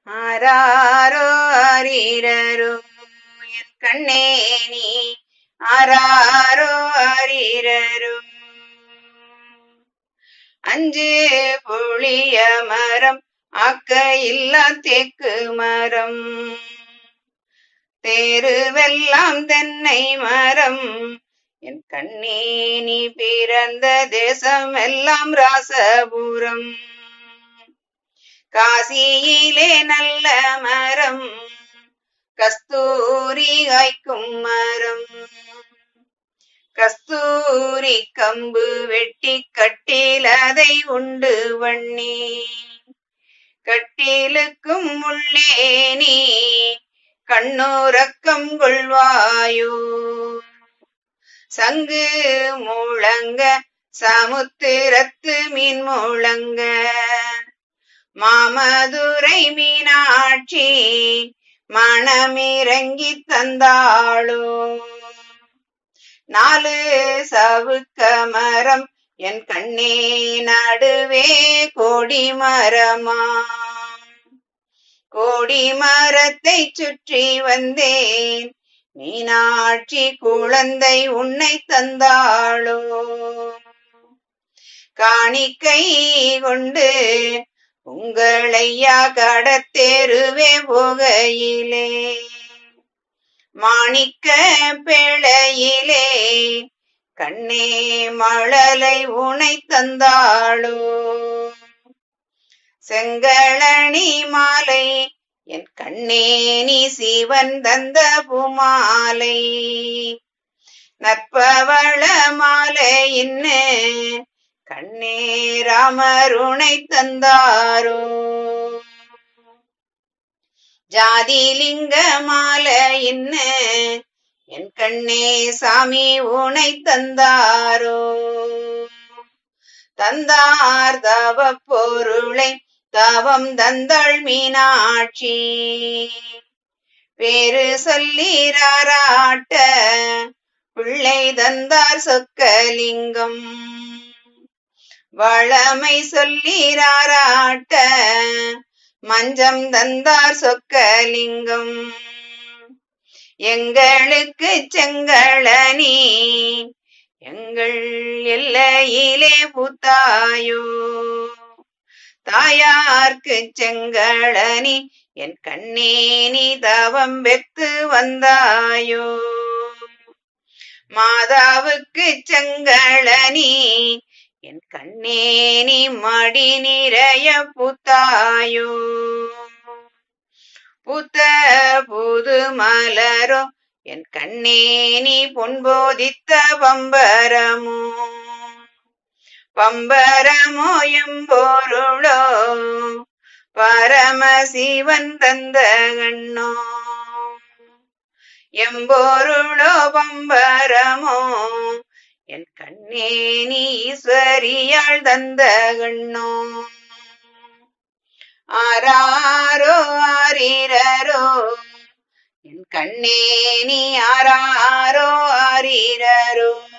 ஆராரோ ஆரீரரோ என் கண்ணே நீ ஆராரோ ஆரீரரோ அஞ்சு புளிய மரம் ஆக்க இல்லா தேக்கு மரம் தேருவெல்லாம் தென்னை மரம் என் கண்ணே நீ பிறந்த தேசம் எல்லாம் ராசபுரம் காசியிலே நல்ல மரம் கஸ்தூரி காய்க்கும் மரம் கஸ்தூரி கம்பு வெட்டி கட்டில் அதை உண்டு வண்ணி கட்டிலுக்கும் உள்ளே நீ கண்ணுறக்கம் கொள்வாயோ சங்கு முழங்க சமுத்திரத்து மீன் முழங்க மாமதுரை மீனாட்சி மணமிறங்கி தந்தாளோ நாலு சவுக்க மரம் என் கண்ணே நடுவே கோடி மரமா கோடி மரத்தை சுற்றி வந்தேன் மீனாட்சி குழந்தை உன்னை தந்தாளோ காணிக்கை கொண்டு உங்களையா கடத்தேருவே போகையிலே மாணிக்க பிழையிலே கண்ணே மழலை உனை தந்தாளோ செங்களணி மாலை என் கண்ணே நீ சிவன் தந்த பூமாலை நற்பவள மாலை இன்னு கண்ணே ராமருணை தந்தாரோ ஜாதிலிங்க மாலை இன்னு என் கண்ணே சாமி உனை தந்தாரோ தந்தார் தவ பொருளை தவம் தந்தள் மீனாட்சி பேரு சொல்லீராராட்ட பிள்ளை தந்தார் சொக்கலிங்கம் வளமை சொல்லீராராட்ட மஞ்சம் தந்தார் சொக்கலிங்கம் எங்களுக்கு செங்களனி எங்கள் எல்லையிலே பூத்தாயோ தாயார்க்கு செங்களனி என் கண்ணே நீ தவம் பெத்து வந்தாயோ மாதாவுக்கு செங்களனி என் கண்ணே நீ மடி நிறைய பூத்தாயோ பூத்த புது மலரோ என் கண்ணே நீ பொன்போதித்த பம்பரமோ பம்பரமோ எம்போருளோ பரமசிவன் தந்த கண்ணோ எம்போருளோ பம்பரமோ என் கண்ணே நீ ஈஸ்வரியாள் தந்த கண்ணோ ஆராரோ ஆரீரரோ என் கண்ணே நீ ஆராரோ ஆரீரரோ